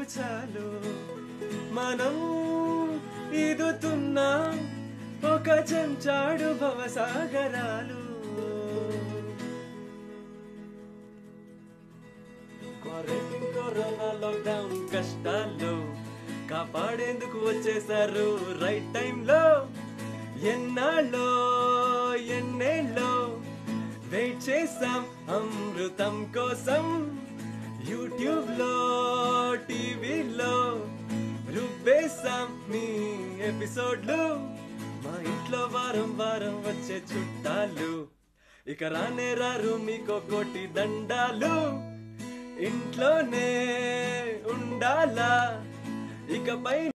చాలు మనం ఈదుతున్నాం ఒక చెంచాడు భవసాగరాలు క్వారంటైన్ కరోనా లాక్డౌన్ కష్టాల్లో కాపాడేందుకు వచ్చేసారు రైట్ టైంలో ఎన్నాళ్ళో ఎన్నేళ్ళో వెయిట్ చేసాం అమృతం కోసం యూట్యూబ్ లో టీవీలో రుబ్బేసాం మీ ఎపిసోడ్లు మా ఇంట్లో వారం వారం వచ్చే చుట్టాలు ఇక రానే రారు మీకు కోటి దండాలు ఇంట్లోనే ఉండాలా ఇకపై